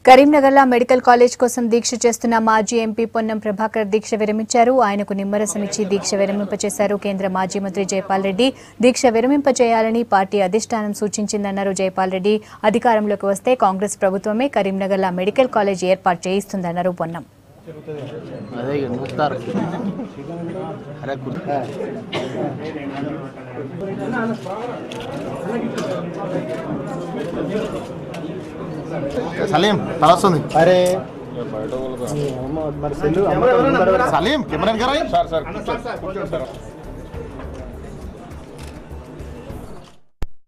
కరీంనగర్లో medical college కోసం దీక్ష చేస్తున్న మాజీ ఎంపీ పొన్నం ప్రభాకర్ దీక్ష విరమించారు ఆయనకు నిమ్మరసం ఇచ్చి దీక్ష విరమింపచేశారు కేంద్ర మాజీ మంత్రి జైపాల్ రెడ్డి దీక్ష విరమింపచేయాలని పార్టీ అధిష్టానం సూచించిందన్నారు జైపాల్ రెడ్డి అధికారంలోకి వస్తే కాంగ్రెస్ ప్రభుత్వమే కరీంనగర్లో మెడికల్ కాలేజ్ ఏర్పాటు చేయిస్తుందన్నారు పొన్నం అదే ఇక నూస్తారు అరే కుర్- సలీం తల వస్తుంది అరే అమ్మ, మరి సెల్లు అమ్మ సలీం కెమెరా సార్ సార్ కూర్చోండి సార్ కూర్చోండి సార్